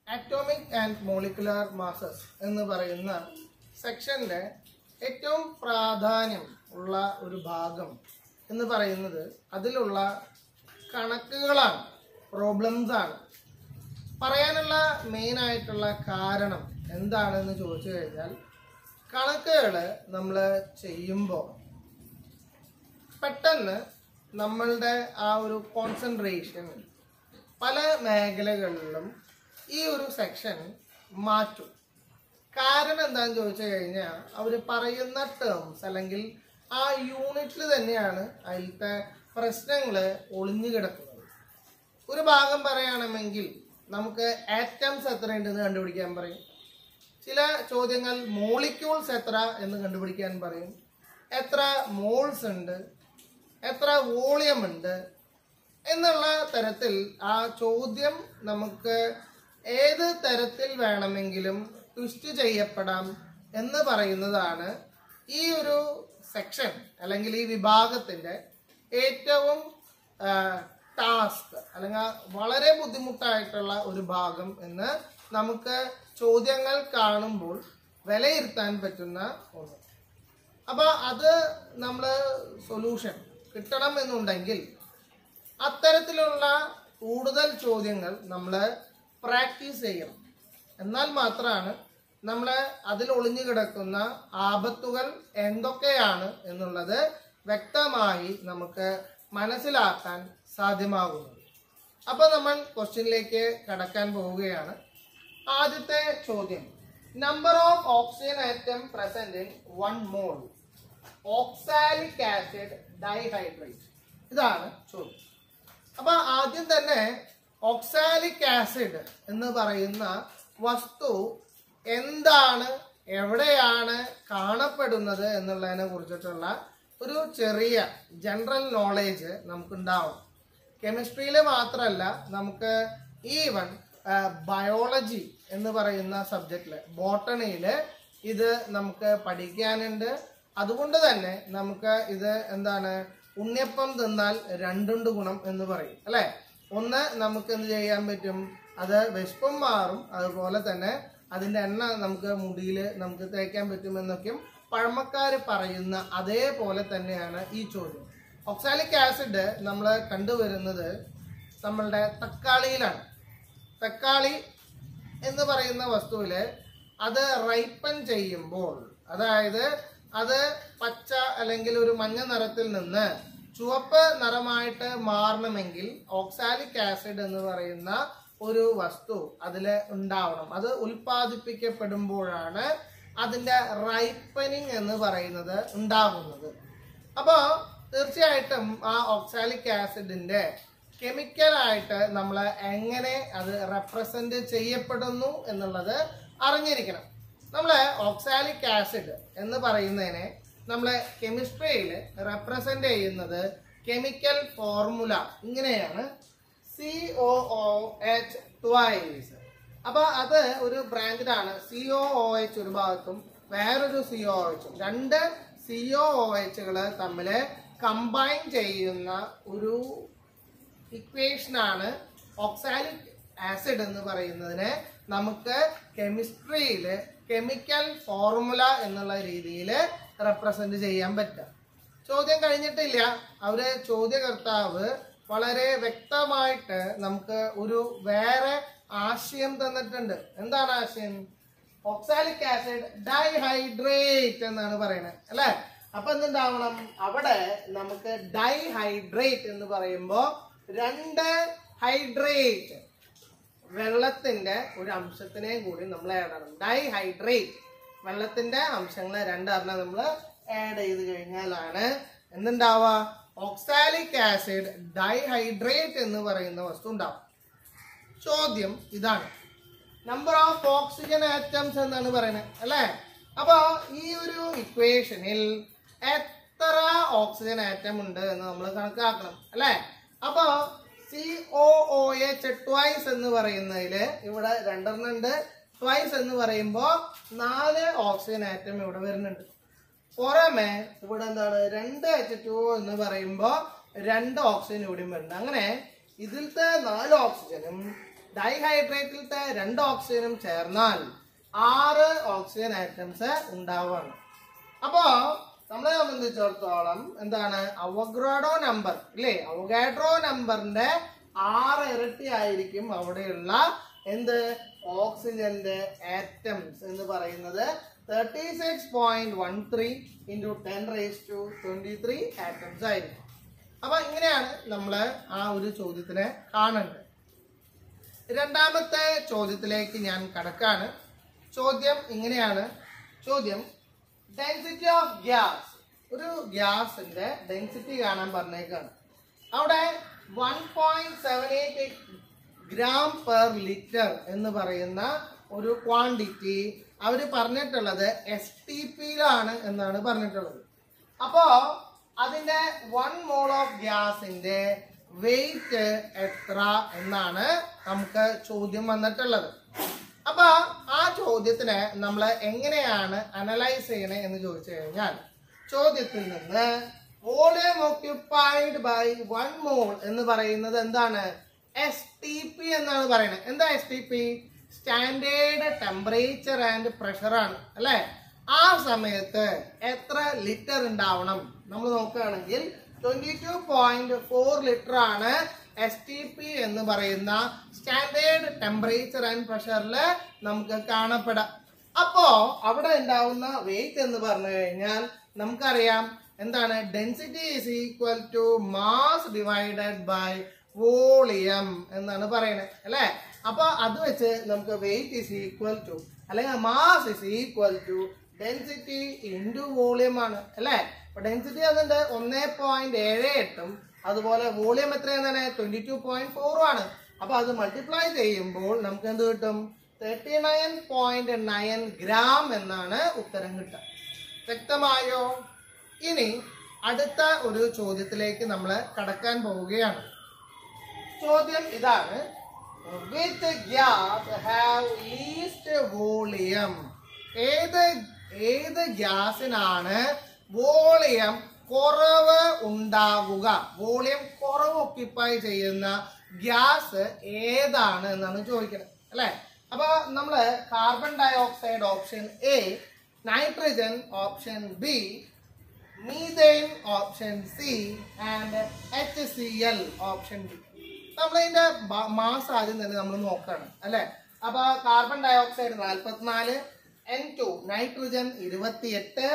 atomic and molecular masses എന്ന് പറയുന്ന സെക്ഷന്റെ ഏറ്റവും പ്രാധാന്യം ഉള്ള ഒരു ഭാഗം എന്ന് പറയുന്നത് അതിലുള്ള കണക്കുകളാണ് പ്രോബ്ലംസ് ആണ് പറയാനുള്ള മെയിൻ ആയിട്ടുള്ള കാരണം എന്താണെന്ന് ചോദിച്ചു കഴിഞ്ഞാൽ കണക്കുകൾ നമ്മൾ ചെയ്യുമ്പോൾ പെട്ടെന്ന് നമ്മളുടെ ആ ഒരു കോൺസെൻട്രേഷൻ പല മേഖലകളിലും ഈ ഒരു സെക്ഷൻ മാറ്റും കാരണം എന്താണെന്ന് ചോദിച്ചു കഴിഞ്ഞാൽ അവർ പറയുന്ന ടേംസ് അല്ലെങ്കിൽ ആ യൂണിറ്റിൽ തന്നെയാണ് അതിലത്തെ പ്രശ്നങ്ങൾ ഒളിഞ്ഞു കിടക്കുന്നത് ഒരു ഭാഗം പറയുകയാണെങ്കിൽ നമുക്ക് ആറ്റംസ് എത്രയുണ്ടെന്ന് കണ്ടുപിടിക്കാൻ പറയും ചില ചോദ്യങ്ങൾ മോളിക്യൂൾസ് എത്ര എന്ന് കണ്ടുപിടിക്കാൻ പറയും എത്ര മോൾസ് ഉണ്ട് എത്ര വോളിയം ഉണ്ട് എന്നുള്ള തരത്തിൽ ആ ചോദ്യം നമുക്ക് ഏത് തരത്തിൽ വേണമെങ്കിലും ട്വിസ്റ്റ് ചെയ്യപ്പെടാം എന്ന് പറയുന്നതാണ് ഈ ഒരു സെക്ഷൻ അല്ലെങ്കിൽ ഈ വിഭാഗത്തിന്റെ ഏറ്റവും ടാസ്ക് അല്ലെങ്കിൽ വളരെ ബുദ്ധിമുട്ടായിട്ടുള്ള ഒരു ഭാഗം എന്ന് നമുക്ക് ചോദ്യങ്ങൾ കാണുമ്പോൾ വിലയിരുത്താൻ പറ്റുന്ന ഒന്ന് അപ്പൊ അത് നമ്മൾ സൊല്യൂഷൻ കിട്ടണം എന്നുണ്ടെങ്കിൽ അത്തരത്തിലുള്ള കൂടുതൽ ചോദ്യങ്ങൾ നമ്മൾ പ്രാക്ടീസ് ചെയ്യണം എന്നാൽ മാത്രമാണ് നമ്മൾ അതിൽ ഒളിഞ്ഞു കിടക്കുന്ന ആപത്തുകൾ എന്തൊക്കെയാണ് എന്നുള്ളത് വ്യക്തമായി നമുക്ക് മനസ്സിലാക്കാൻ സാധ്യമാകുന്നത് അപ്പോൾ നമ്മൾ ക്വസ്റ്റ്യനിലേക്ക് കടക്കാൻ പോവുകയാണ് ആദ്യത്തെ ചോദ്യം number of oxygen atom present in one mole oxalic acid dihydrate ഇതാണ് ചോദ്യം അപ്പൊ ആദ്യം തന്നെ ഓക്സാലിക് ആസിഡ് എന്ന് പറയുന്ന വസ്തു എന്താണ് എവിടെയാണ് കാണപ്പെടുന്നത് എന്നുള്ളതിനെ കുറിച്ചിട്ടുള്ള ഒരു ചെറിയ ജനറൽ നോളേജ് നമുക്കുണ്ടാവണം കെമിസ്ട്രിയിൽ മാത്രമല്ല നമുക്ക് ഈവൻ ബയോളജി എന്ന് പറയുന്ന സബ്ജക്റ്റില് ബോട്ടണിയിൽ ഇത് നമുക്ക് പഠിക്കാനുണ്ട് അതുകൊണ്ട് തന്നെ നമുക്ക് ഇത് എന്താണ് ഉണ്ണിയപ്പം തിന്നാൽ രണ്ടുണ്ട് ഗുണം എന്ന് പറയും അല്ലെ ഒന്ന് നമുക്ക് എന്ത് ചെയ്യാൻ പറ്റും അത് വിശപ്പും മാറും അതുപോലെ തന്നെ അതിന്റെ എണ്ണ നമുക്ക് മുടിയിൽ നമുക്ക് തേക്കാൻ പറ്റുമെന്നൊക്കെയും പഴമക്കാർ പറയുന്ന അതേപോലെ തന്നെയാണ് ഈ ചോദ്യം ഒക്സാലിക് ആസിഡ് നമ്മൾ കണ്ടുവരുന്നത് നമ്മളുടെ തക്കാളിയിലാണ് തക്കാളി എന്ന് പറയുന്ന വസ്തുവില് അത് റൈപ്പൻ ചെയ്യുമ്പോൾ അതായത് അത് പച്ച അല്ലെങ്കിൽ ഒരു മഞ്ഞ നിറത്തിൽ നിന്ന് ചുവപ്പ് നിറമായിട്ട് മാറണമെങ്കിൽ ഓക്സാലിക് ആസിഡ് എന്ന് പറയുന്ന ഒരു വസ്തു അതിൽ ഉണ്ടാവണം അത് ഉൽപ്പാദിപ്പിക്കപ്പെടുമ്പോഴാണ് അതിന്റെ റൈപ്പനിങ് എന്ന് പറയുന്നത് ഉണ്ടാകുന്നത് അപ്പോൾ തീർച്ചയായിട്ടും ആ ഓക്സാലിക് ആസിഡിന്റെ കെമിക്കലായിട്ട് നമ്മൾ എങ്ങനെ അത് റെപ്രസെന്റ് ചെയ്യപ്പെടുന്നു എന്നുള്ളത് അറിഞ്ഞിരിക്കണം നമ്മൾ ഓക്സാലിക് ആസിഡ് എന്ന് പറയുന്നതിനെ നമ്മൾ കെമിസ്ട്രിയിൽ റെപ്രസെന്റ് ചെയ്യുന്നത് കെമിക്കൽ ഫോർമുല ഇങ്ങനെയാണ് C O O H twice അപ്പൊ അത് ഒരു ബ്രാൻഡിലാണ് സി ഒ ഒ എച്ച് ഒരു ഭാഗത്തും വേറൊരു സി ഒ എച്ചും രണ്ട് സി ഒ ഒ എച്ചുകൾ തമ്മിൽ കമ്പൈൻ ചെയ്യുന്ന ഒരു ഇക്വേഷനാണ് ഓക്സാലിക് ആസിഡ് എന്ന് പറയുന്നതിനെ നമുക്ക് കെമിസ്ട്രിയിൽ കെമിക്കൽ ഫോർമുല എന്നുള്ള രീതിയിൽ റെപ്രസെന്റ് ചെയ്യാൻ പറ്റും ചോദ്യം കഴിഞ്ഞിട്ടില്ല അവര് ചോദ്യകർത്താവ് വളരെ വ്യക്തമായിട്ട് നമുക്ക് ഒരു വേറെ ആശയം തന്നിട്ടുണ്ട് എന്താണ് ആശയം ഓക്സാലിക് ആസിഡ് ഡൈഹൈഡ്രേറ്റ് എന്നാണ് പറയുന്നത് അല്ലെ അപ്പൊ എന്തുണ്ടാവണം അവിടെ നമുക്ക് ഡൈഹൈഡ്രേറ്റ് എന്ന് പറയുമ്പോ രണ്ട് ഹൈഡ്രേറ്റ് വെള്ളത്തിന്റെ ഒരു അംശത്തിനെയും കൂടി നമ്മൾ ആഡ് ചെയ്യണം ഡൈഹൈഡ്രേറ്റ് വെള്ളത്തിന്റെ അംശങ്ങളെ രണ്ടെണ്ണം നമ്മൾ ആഡ് ചെയ്ത് കഴിഞ്ഞാലാണ് എന്തുണ്ടാവുക ഓക്സാലിക് ആസിഡ് ഡൈഹൈഡ്രേറ്റ് എന്ന് പറയുന്ന വസ്തു ഉണ്ടാവും ചോദ്യം ഇതാണ് നമ്പർ ഓഫ് ഓക്സിജൻ ആറ്റംസ് എന്നാണ് പറയുന്നത് അല്ലേ അപ്പൊ ഈ ഒരു ഇക്വേഷനിൽ എത്ര ഓക്സിജൻ ആറ്റം ഉണ്ട് എന്ന് നമ്മൾ കണക്കാക്കണം അല്ലേ അപ്പൊ C O O H twice എന്ന് പറയുന്നതില് ഇവിടെ രണ്ടെണ്ണം ഉണ്ട് ട്വൈസ് എന്ന് പറയുമ്പോ നാല് ഓക്സിജൻ ആറ്റം ഇവിടെ വരുന്നുണ്ട് പുറമെ ഇവിടെ എന്താണ് രണ്ട് എച്ച് ടു എന്ന് പറയുമ്പോ രണ്ട് ഓക്സിജൻ ഇവിടെയും വരുന്നുണ്ട് അങ്ങനെ ഇതിലത്തെ നാല് ഓക്സിജനും ഡൈഹൈഡ്രേറ്റിലത്തെ രണ്ട് ഓക്സിജനും ചേർന്നാൽ ആറ് ഓക്സിജൻ ആറ്റംസ് ഉണ്ടാവുകയാണ് അപ്പോ നമ്മളെ സംബന്ധിച്ചിടത്തോളം എന്താണ് അവഗ്രാഡോ നമ്പർ ഇല്ലേ അവഗാഡ്രോ നമ്പറിന്റെ ആറ് ഇരട്ടി ആയിരിക്കും അവിടെയുള്ള എന്ത് ഓക്സിജന്റെ ആറ്റംസ് എന്ന് പറയുന്നത് thirty six point one three into ten raise to twenty three atoms ആയിരിക്കും അപ്പൊ ഇങ്ങനെയാണ് നമ്മൾ ആ ഒരു ചോദ്യത്തിനെ കാണേണ്ടത് രണ്ടാമത്തെ ചോദ്യത്തിലേക്ക് ഞാൻ കടക്കാണ് ചോദ്യം ഇങ്ങനെയാണ് ചോദ്യം ഡെൻസിറ്റി ഓഫ് ഗ്യാസ് ഒരു ഗ്യാസിന്റെ ഡെൻസിറ്റി കാണാൻ പറഞ്ഞേക്കാണ് അവിടെ one point seven eight gram per litre എന്ന് പറയുന്ന ഒരു ക്വാണ്ടിറ്റി അവർ പറഞ്ഞിട്ടുള്ളത് എസ് ടി പിയിലാണ് എന്നാണ് പറഞ്ഞിട്ടുള്ളത് അപ്പോ അതിന്റെ വൺ മോൾ ഓഫ് ഗ്യാസിന്റെ വെയിറ്റ് എത്ര എന്നാണ് നമുക്ക് ചോദ്യം വന്നിട്ടുള്ളത് അപ്പൊ ആ ചോദ്യത്തിനെ നമ്മൾ എങ്ങനെയാണ് അനലൈസ് ചെയ്യണേ എന്ന് ചോദിച്ചു കഴിഞ്ഞാൽ ചോദ്യത്തിൽ നിന്ന് volume occupied by one mole എന്ന് പറയുന്നത് എന്താണ് എസ് ടി പി എന്നാണ് പറയുന്നത് എന്താ S T P standard temperature and pressure ആണ് അല്ലെ ആ സമയത്ത് എത്ര ലിറ്റർ ഉണ്ടാവണം നമ്മൾ നോക്കുകയാണെങ്കിൽ twenty two point four litre ആണ് എസ് ടി പി എന്ന് പറയുന്ന സ്റ്റാൻഡേർഡ് ടെമ്പറേച്ചർ ആൻഡ് പ്രഷറിൽ നമുക്ക് കാണപ്പെടാം അപ്പോ അവിടെ ഉണ്ടാവുന്ന വെയിറ്റ് എന്ന് പറഞ്ഞു കഴിഞ്ഞാൽ നമുക്കറിയാം എന്താണ് density is equal to mass divided by volume എന്നാണ് പറയുന്നത് അല്ലേ അപ്പൊ അത് വെച്ച് നമുക്ക് വെയിറ്റ് ഈസ് ഈക്വൽ ടു അല്ലെങ്കിൽ mass is equal to density into volume ആണ് അല്ലേ അപ്പൊ ഡെൻസിറ്റി അതുണ്ട് ഒന്നേ പോയിന്റ് ഏഴ് എട്ടും അതുപോലെ വോളിയം എത്രയാണ് ട്വന്റി ടു പോയിന്റ് ഫോറും ആണ് അപ്പൊ അത് മൾട്ടിപ്ലൈ ചെയ്യുമ്പോൾ നമുക്ക് എന്ത് കിട്ടും thirty nine point nine gram എന്നാണ് ഉത്തരം കിട്ടുക വ്യക്തമായോ ഇനി അടുത്ത ഒരു ചോദ്യത്തിലേക്ക് നമ്മൾ കടക്കാൻ പോവുകയാണ് ചോദ്യം ഇതാണ് with gas have least volume ഏത് ഏത് ഗ്യാസിനാണ് വോളിയം കുറവ് ഉണ്ടാവുക വോളിയം കുറവ് ഒക്യുപ്പൈ ചെയ്യുന്ന ഗ്യാസ് ഏതാണ് എന്നാണ് ചോദിക്കുന്നത് അല്ലെ അപ്പൊ നമ്മള് carbon dioxide option A nitrogen option B methane option C and H C L option D നമ്മളതിന്റെ മാസ് ആദ്യം തന്നെ നമ്മൾ നോക്കണം അല്ലെ അപ്പൊ കാർബൺ ഡൈ ഓക്സൈഡ് നാൽപ്പത്തിനാല് എൻ ടു നൈട്രജൻ ഇരുപത്തിയെട്ട്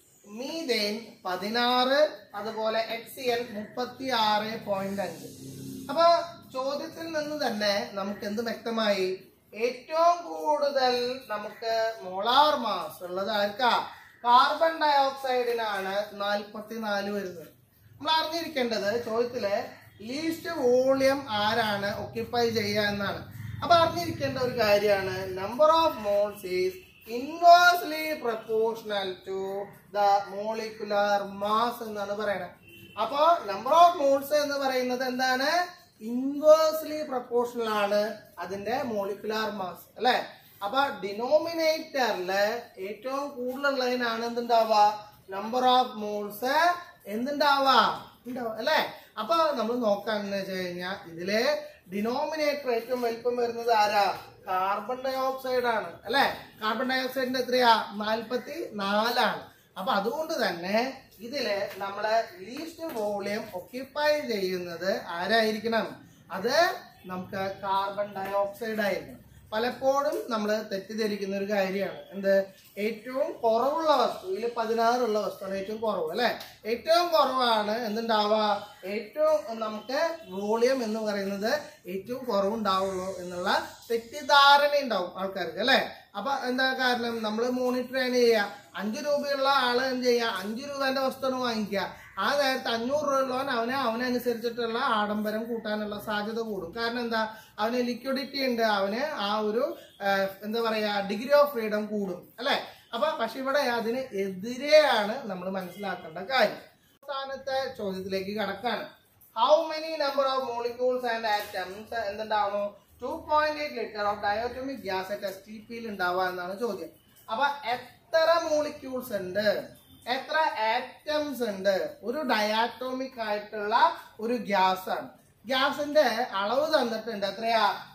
മീതേൻ പതിനാറ് അതുപോലെ എച്ച് സി എൽ മുപ്പത്തി ആറ് പോയിന്റ് അഞ്ച് അപ്പൊ ചോദ്യത്തിൽ നിന്ന് തന്നെ നമുക്ക് എന്ത് വ്യക്തമായി ഏറ്റവും കൂടുതൽ നമുക്ക് മോളാർ മാസ് ഉള്ളത് ആർക്കാ കാർബൺ ഡൈ ഓക്സൈഡിനാണ് നാൽപ്പത്തിനാല് വരുന്നത് നമ്മൾ അറിഞ്ഞിരിക്കേണ്ടത് ചോദ്യത്തില് ലീസ്റ്റ് വോളിയം ആരാണ് ഒക്യുപ്പൈ ചെയ്യുക എന്നാണ് അപ്പൊ അറിഞ്ഞിരിക്കേണ്ട ഒരു കാര്യമാണ് number of moles is inversely proportional to the molecular mass എന്നാണ് പറയുന്നത് അപ്പൊ നമ്പർ ഓഫ് മോൾസ് എന്ന് പറയുന്നത് എന്താണ് ഇൻവേഴ്സ്ലി പ്രപ്പോർഷണൽ ആണ് അതിന്റെ മോളിക്കുലാർ മാസ് അല്ലെ അപ്പൊ ഡിനോമിനേറ്ററില് ഏറ്റവും കൂടുതലുള്ളതിനാണ് എന്തുണ്ടാവുക നമ്പർ ഓഫ് മോൾസ് എന്തുണ്ടാവുക ഉണ്ടാവുക അല്ലെ അപ്പൊ നമ്മൾ നോക്കാന്ന് വെച്ച് കഴിഞ്ഞാൽ ഇതില് ഡിനോമിനേറ്റർ ഏറ്റവും വലിപ്പം വരുന്നത് ആരാ കാർബൺ ഡൈ ഓക്സൈഡ് ആണ് അല്ലെ കാർബൺ ഡൈ ഓക്സൈഡിന്റെ എത്രയാ നാൽപ്പത്തി നാലാണ് അപ്പൊ അതുകൊണ്ട് തന്നെ ഇതില് നമ്മള് ലീസ്റ്റ് വോളിയം ഒക്യുപ്പൈ ചെയ്യുന്നത് ആരായിരിക്കണം അത് നമുക്ക് കാർബൺ ഡൈ ഓക്സൈഡ് ആയിരിക്കണം പലപ്പോഴും നമ്മൾ തെറ്റിദ്ധരിക്കുന്ന ഒരു കാര്യമാണ് എന്ത് ഏറ്റവും കുറവുള്ള വസ്തു ഇതിൽ പതിനാറുള്ള വസ്തുവാണ് ഏറ്റവും കുറവ് അല്ലെ ഏറ്റവും കുറവാണ് എന്തുണ്ടാവുക ഏറ്റവും നമുക്ക് വോളിയം എന്ന് പറയുന്നത് ഏറ്റവും കുറവുണ്ടാവുള്ളൂ എന്നുള്ള തെറ്റിദ്ധാരണ ഉണ്ടാവും ആൾക്കാർക്ക് അല്ലെ അപ്പൊ എന്താ കാരണം നമ്മൾ മോണിറ്റർ ചെയ്യുക അഞ്ചു രൂപയുള്ള ആള് എന്ത് ചെയ്യുക അഞ്ചു രൂപന്റെ വസ്തുവാണ് വാങ്ങിക്കുക ആ നേരത്തെ അഞ്ഞൂറ് രൂപ ഉള്ളവൻ അവന് അവനനുസരിച്ചിട്ടുള്ള ആഡംബരം കൂട്ടാനുള്ള സാധ്യത കൂടും കാരണം എന്താ അവന് ലിക്വിഡിറ്റി ഉണ്ട് അവന് ആ ഒരു ആ, എന്താ പറയാ ഡിഗ്രി ഓഫ് ഫ്രീഡം കൂടും അല്ലെ അപ്പൊ പക്ഷെ ഇവിടെ അതിന് എതിരെയാണ് നമ്മൾ മനസ്സിലാക്കേണ്ട കാര്യം അവസാനത്തെ ചോദ്യത്തിലേക്ക് കടക്കാണ് how many number of molecules and atoms എന്തുണ്ടാവണോ two point eight litre of diatomic gas at S T പിയിൽ ഉണ്ടാവുക എന്നാണ് ചോദ്യം അപ്പൊ എത്ര മോളിക്യൂൾസ് ഉണ്ട് എത്ര ആറ്റംസ് ഉണ്ട് ഒരു ഡയാറ്റോമിക് ആയിട്ടുള്ള ഒരു ഗ്യാസ് ആണ് ഗ്യാസിന്റെ അളവ് തന്നിട്ടുണ്ട് എത്രയാ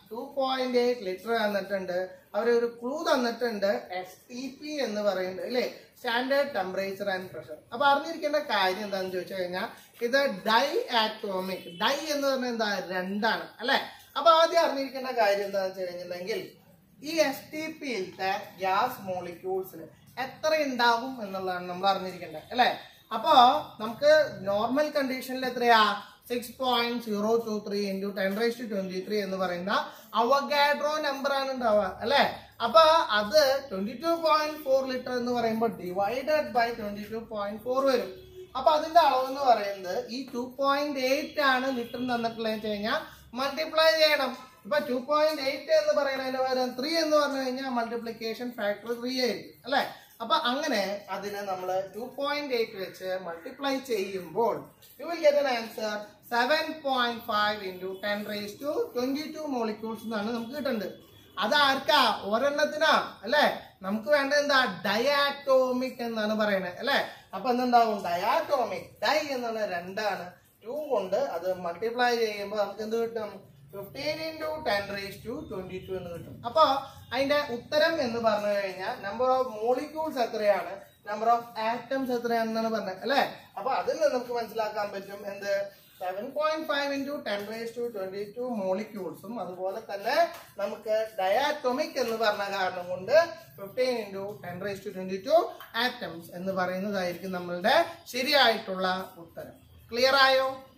ടു പോയിന്റ് എയ്റ്റ് ലിറ്റർ തന്നിട്ടുണ്ട് അവരൊരു ക്ലൂ തന്നിട്ടുണ്ട് എസ് ടി പി എന്ന് പറയുന്നത് അല്ലേ സ്റ്റാൻഡേർഡ് ടെമ്പറേച്ചർ ആൻഡ് പ്രഷർ അപ്പൊ അറിഞ്ഞിരിക്കേണ്ട കാര്യം എന്താണെന്ന് ചോദിച്ചു കഴിഞ്ഞാൽ ഇത് ഡൈ ആറ്റോമിക് ഡൈ എന്ന് പറഞ്ഞാൽ എന്താ രണ്ടാണ് അല്ലെ അപ്പൊ ആദ്യം അറിഞ്ഞിരിക്കേണ്ട കാര്യം എന്താണെന്ന് വെച്ച് കഴിഞ്ഞിട്ടുണ്ടെങ്കിൽ ഈ എസ് ടി പിയിലത്തെ ഗ്യാസ് മോളിക്യൂൾസിന് എത്ര ഉണ്ടാവും എന്നുള്ളതാണ് നമ്മൾ അറിഞ്ഞിരിക്കേണ്ടത് അല്ലെ അപ്പോ നമുക്ക് നോർമൽ കണ്ടീഷനിൽ എത്രയാ six point zero two three into ten raise to twenty three എന്ന് പറയുന്ന അവഗാഡ്രോ നമ്പർ ആണ് ഉണ്ടാവുക അല്ലെ അപ്പൊ അത് twenty two point four litre എന്ന് പറയുമ്പോൾ divided by twenty two point four വരും അപ്പൊ അതിന്റെ അളവ് എന്ന് പറയുന്നത് ഈ ടു പോയിന്റ് എയ്റ്റ് ആണ് ലിറ്റർ തന്നിട്ടുള്ളത് വെച്ച് കഴിഞ്ഞാൽ മൾട്ടിപ്ലൈ ചെയ്യണം ഇപ്പൊ ടു പോയിന്റ് എയ്റ്റ് എന്ന് പറയുന്നതിന് പകരം ത്രീ എന്ന് പറഞ്ഞു കഴിഞ്ഞാൽ മൾട്ടിപ്ലിക്കേഷൻ ഫാക്ടർ ത്രീ ആയിരിക്കും അല്ലെ അപ്പൊ അങ്ങനെ അതിനെ നമ്മൾ ടു പോയിന്റ് എയ്റ്റ് വെച്ച് മൾട്ടിപ്ലൈ ചെയ്യുമ്പോൾ you will get an answer seven point five into ten raise to twenty two molecules എന്നാണ് നമുക്ക് കിട്ടുന്നത് അത് ആർക്കാ ഒരെണ്ണത്തിനാ അല്ലെ നമുക്ക് വേണ്ട എന്താ ഡയാറ്റോമിക് എന്നാണ് പറയുന്നത് അല്ലെ അപ്പൊ എന്തുണ്ടാവും ഡയാറ്റോമിക് ഡൈ എന്നുള്ള രണ്ടാണ് ടു കൊണ്ട് അത് മൾട്ടിപ്ലൈ ചെയ്യുമ്പോൾ നമുക്ക് എന്ത് കിട്ടും fifteen into ten raise to twenty two എന്ന് കിട്ടും അപ്പൊ അതിന്റെ ഉത്തരം എന്ന് പറഞ്ഞു കഴിഞ്ഞാൽ നമ്പർ ഓഫ് മോളിക്യൂൾസ് എത്രയാണ് നമ്പർ ഓഫ് ആറ്റംസ് എത്രയാണെന്നാണ് പറഞ്ഞത് അല്ലെ അപ്പൊ അതിൽ നിന്ന് നമുക്ക് മനസ്സിലാക്കാൻ പറ്റും എന്ത് seven point five into ten raise to twenty two മോളിക്യൂൾസും അതുപോലെ തന്നെ നമുക്ക് ഡയാറ്റോമിക് എന്ന് പറഞ്ഞ കാരണം കൊണ്ട് fifteen into ten raise to twenty two atoms എന്ന് പറയുന്നതായിരിക്കും നമ്മളുടെ ശരിയായിട്ടുള്ള ഉത്തരം ക്ലിയർ ആയോ